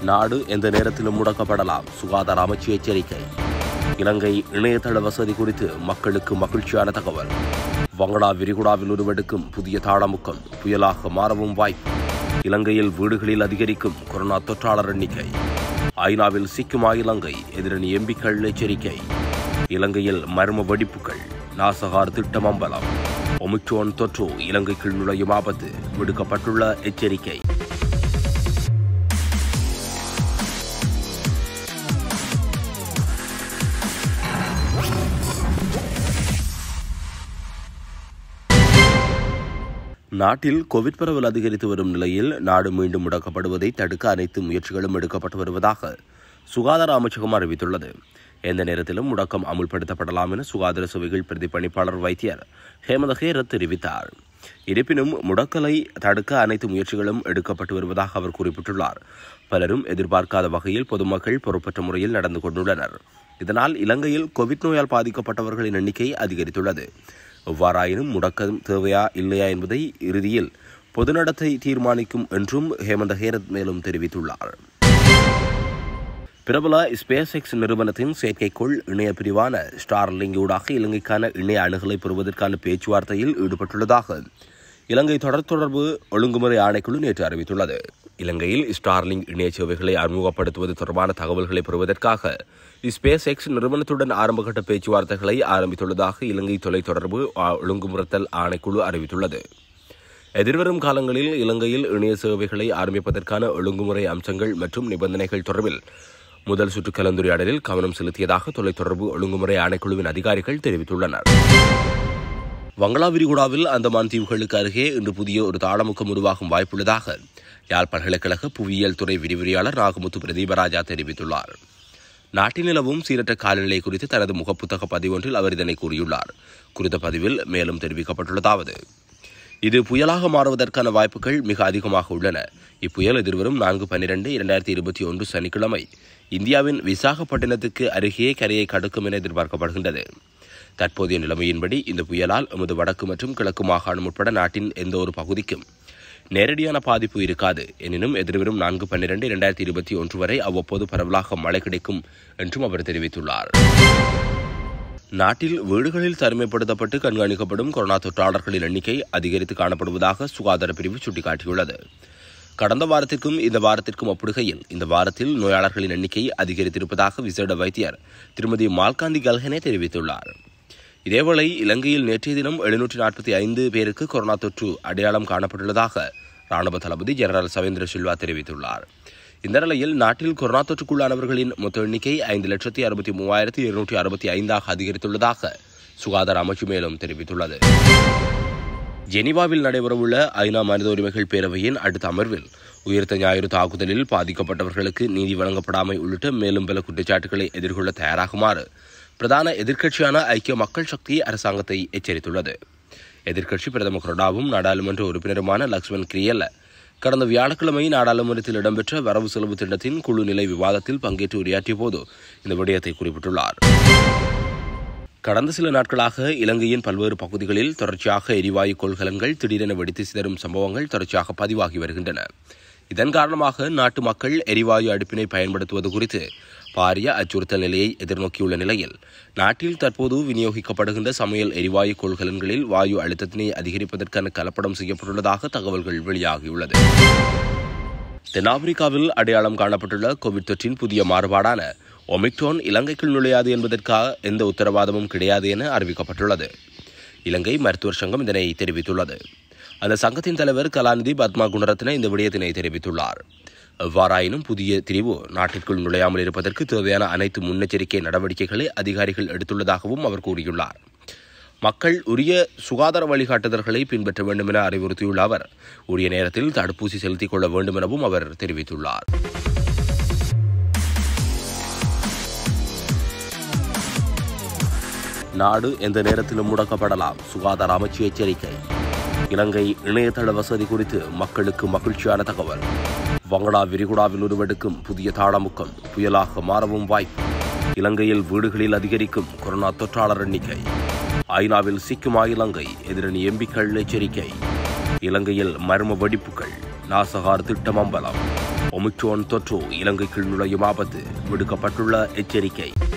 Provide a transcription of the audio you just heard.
நாடு எந்த நேரத்திலும் முடக்கப்படலாம் சுகாதார அமைச்சு எச்சரிக்கை இலங்கை இணையதள வசதி குறித்து மக்களுக்கு மகிழ்ச்சியான தகவல் வங்களா விரிகுடாவில் உருவெடுக்கும் புதிய தாளமுக்கம் புயலாக மாறவும் வாய்ப்பு இலங்கையில் வீடுகளில் அதிகரிக்கும் கொரோனா தொற்றாளர் எண்ணிக்கை ஐநாவில் சிக்குமா இலங்கை எதிரணி எம்பிக்கள் எச்சரிக்கை இலங்கையில் மர்ம வெடிப்புகள் நாசகார் திட்டம் அம்பலம் ஒமிக்ரோன் தொற்று இலங்கைக்குள் நுழையும் ஆபத்து விடுக்கப்பட்டுள்ள எச்சரிக்கை நாட்டில் கோவிட் பரவல் அதிகரித்து வரும் நிலையில் நாடு மீண்டும் முடக்கப்படுவதை தடுக்க அனைத்து முயற்சிகளும் எடுக்கப்பட்டு வருவதாக சுகாதார அமைச்சகம் அறிவித்துள்ளது எந்த நேரத்திலும் முடக்கம் அமுல்படுத்தப்படலாம் என சுகாதார சேவைகள் பிரதிபலிப்பாளர் வைத்தியர் ஹேமந்த ஹேரத் தெரிவித்தார் இருப்பினும் முடக்கலை தடுக்க அனைத்து முயற்சிகளும் எடுக்கப்பட்டு வருவதாக அவர் குறிப்பிட்டுள்ளார் பலரும் எதிர்பார்க்காத வகையில் பொதுமக்கள் பொறுப்பற்ற முறையில் நடந்து கொண்டுள்ளனர் இதனால் இலங்கையில் கோவிட் நோயால் பாதிக்கப்பட்டவர்களின் எண்ணிக்கை அதிகரித்துள்ளது எவ்வாறாயினும் முடக்கம் தேவையா இல்லையா என்பதை இறுதியில் பொதுநடத்தை தீர்மானிக்கும் என்றும் ஹேமந்த ஹேரத் மேலும் தெரிவித்துள்ளார் பிரபல ஸ்பேஸ் எக்ஸ் நிறுவனத்தின் செயற்கைக்கோள் இணைய பிரிவான ஸ்டார்லிங் ஊடாக இலங்கைக்கான இணைய அணுகலை பெறுவதற்கான பேச்சுவார்த்தையில் ஈடுபட்டுள்ளதாக இலங்கை தொடர் தொடர்பு ஒழுங்குமுறை ஆணைக்குழு நேற்று அறிவித்துள்ளது இலங்கையில் ஸ்டார்லிங் இணைய சேவைகளை அறிமுகப்படுத்துவது தொடர்பான தகவல்களை பெறுவதற்காக ஸ்பேஸ் எக்ஸ் நிறுவனத்துடன் ஆரம்பகட்ட பேச்சுவார்த்தைகளை ஆரம்பித்துள்ளதாக இலங்கை தொலைத்தொடர்பு ஒழுங்குமுறுத்தல் ஆணைக்குழு அறிவித்துள்ளது எதிர்வரும் காலங்களில் இலங்கையில் இணைய சேவைகளை ஆரம்பிப்பதற்கான ஒழுங்குமுறை அம்சங்கள் மற்றும் நிபந்தனைகள் தொடர்பில் முதல் சுற்று கலந்துரையாடலில் கவனம் செலுத்தியதாக தொலைத்தொடர்பு ஒழுங்குமுறை ஆணைக்குழுவின் அதிகாரிகள் தெரிவித்துள்ளனர் வங்களா விரிகுடாவில் அந்தமான் தீவுகளுக்கு அருகே இன்று புதிய ஒரு தாளமுக்கம் உருவாகும் வாய்ப்புள்ளதாக யாழ் பல்கலைக்கழக புவியியல் துறை விரிவுரையாளர் நாகமுத்து பிரதீபராஜா தெரிவித்துள்ளார் நாட்டில் நிலவும் சீரற்ற காலநிலை குறித்து தனது முகப்புத்தக பதிவொன்றில் அவர் இதனை கூறியுள்ளார் குறித்த பதிவில் மேலும் தெரிவிக்கப்பட்டுள்ளதாவது இது புயலாக மாறுவதற்கான வாய்ப்புகள் மிக அதிகமாக உள்ளன இப்புயல் எதிர்வரும் நான்கு பன்னிரண்டு இரண்டாயிரத்தி இருபத்தி ஒன்று சனிக்கிழமை இந்தியாவின் விசாகப்பட்டினத்துக்கு அருகே கரையை கடக்கும் என எதிர்பார்க்கப்படுகின்றது தற்போதைய நிலைமையின்படி இந்த புயலால் எமது வடக்கு மற்றும் கிழக்கு மாகாணம் உட்பட நாட்டின் எந்த ஒரு பகுதிக்கும் நேரடியான பாதிப்பு இருக்காது எனினும் எதிர்வரும் நான்கு பன்னிரண்டு இரண்டாயிரத்தி இருபத்தி ஒன்று வரை அவ்வப்போது பரவலாக மழை கிடைக்கும் என்றும் அவர் தெரிவித்துள்ளார் நாட்டில் வீடுகளில் தனிமைப்படுத்தப்பட்டு கண்காணிக்கப்படும் கொரோனா தொற்றாளர்களின் எண்ணிக்கை அதிகரித்து காணப்படுவதாக சுகாதார பிரிவு சுட்டிக்காட்டியுள்ளது கடந்த வாரத்திற்கும் இந்த வாரத்திற்கும் ஒப்பிடுகையில் இந்த வாரத்தில் நோயாளர்களின் எண்ணிக்கை அதிகரித்திருப்பதாக விசேட வைத்தியர் திருமதி மால்காந்தி கல்ஹனே தெரிவித்துள்ளார் இதேவேளை இலங்கையில் நேற்றைய தினம் எழுநூற்றி நாற்பத்தி ஐந்து பேருக்கு கொரோனா தொற்று அடையாளம் காணப்பட்டுள்ளதாக ராணுவ தளபதி ஜெனரல் சவேந்திர சில்வா தெரிவித்துள்ளார் இந்த நிலையில் நாட்டில் கொரோனா தொற்றுக்குள்ளானவர்களின் மொத்த எண்ணிக்கை ஐந்து லட்சத்தி அறுபத்தி மூவாயிரத்தி இருநூற்றி அறுபத்தி ஐந்தாக அதிகரித்துள்ளதாக சுகாதார அமைச்சு மேலும் தெரிவித்துள்ளது ஜெனீவாவில் நடைபெறவுள்ள ஐநா மனித உரிமைகள் பேரவையின் அடுத்த அமர்வில் உயிர்த்த ஞாயிறு தாக்குதலில் பாதிக்கப்பட்டவர்களுக்கு நீதி வழங்கப்படாமை உள்ளிட்ட மேலும் பல குற்றச்சாட்டுகளை எதிர்கொள்ள தயாராகுமாறு பிரதான எதிர்க்கட்சியான ஐக்கிய மக்கள் சக்தி அரசாங்கத்தை எச்சரித்துள்ளது எதிர்க்கட்சி பிரதமர் கொரடாவும் நாடாளுமன்ற உறுப்பினருமான லக்ஷ்மண் கிரியல்ல கடந்த வியாழக்கிழமை நாடாளுமன்றத்தில் இடம்பெற்ற வரவு செலவு திட்டத்தின் குழு நிலை விவாதத்தில் பங்கேற்று உரையாற்றிய போது இந்த விடயத்தை குறிப்பிட்டுள்ளார் கடந்த சில நாட்களாக இலங்கையின் பல்வேறு பகுதிகளில் தொடர்ச்சியாக எரிவாயு கொள்கலன்கள் திடீரென வெடித்து சிதறும் சம்பவங்கள் தொடர்ச்சியாக பதிவாகி வருகின்றன இதன் காரணமாக நாட்டு மக்கள் எரிவாயு அடுப்பினை பயன்படுத்துவது குறித்து பாரிய அச்சுறுத்தல் நிலையை எதிர்நோக்கியுள்ள நிலையில் நாட்டில் தற்போது விநியோகிக்கப்படுகின்ற சமையல் எரிவாயு கொள்கலன்களில் வாயு அழுத்தத்தினை அதிகரிப்பதற்கான கலப்படம் செய்யப்பட்டுள்ளதாக தகவல்கள் வெளியாகியுள்ளது தென்னாப்பிரிக்காவில் அடையாளம் காணப்பட்டுள்ள கோவிட் தொற்றின் புதிய மாறுபாடான ஒமிக்ரோன் இலங்கைக்குள் நுழையாது என்பதற்காக எந்த உத்தரவாதமும் கிடையாது என அறிவிக்கப்பட்டுள்ளது இலங்கை மருத்துவர் சங்கம் இதனை தெரிவித்துள்ளது அந்த சங்கத்தின் தலைவர் கலாநிதி பத்மா குணரத்ன இந்த விடயத்தினை தெரிவித்துள்ளார் எவ்வாறாயினும் புதிய திரிவு நாட்டிற்குள் நுழையாமல் இருப்பதற்கு தேவையான அனைத்து முன்னெச்சரிக்கை நடவடிக்கைகளை அதிகாரிகள் எடுத்துள்ளதாகவும் அவர் கூறியுள்ளார் மக்கள் உரிய சுகாதார வழிகாட்டுதல்களை பின்பற்ற வேண்டும் என அறிவுறுத்தியுள்ள அவர் உரிய நேரத்தில் தடுப்பூசி செலுத்திக் கொள்ள வேண்டும் எனவும் அவர் தெரிவித்துள்ளார் நாடு எந்த நேரத்திலும் முடக்கப்படலாம் சுகாதார அமைச்சு எச்சரிக்கை இலங்கை இணையதள வசதி குறித்து மக்களுக்கு மகிழ்ச்சியான தகவல் வங்களா விரிகுடாவில் உருவெடுக்கும் புதிய தாளமுக்கம் புயலாக மாறவும் வாய்ப்பு இலங்கையில் வீடுகளில் அதிகரிக்கும் கொரோனா தொற்றாளர் எண்ணிக்கை ஐநாவில் சிக்குமா இலங்கை எதிரணி எம்பிக்கள் எச்சரிக்கை இலங்கையில் மர்ம வெடிப்புகள் நாசகார் திட்டம் அம்பலம் ஒமிக்ரோன் தொற்று இலங்கைக்குள் நுழையும் ஆபத்து விடுக்கப்பட்டுள்ள எச்சரிக்கை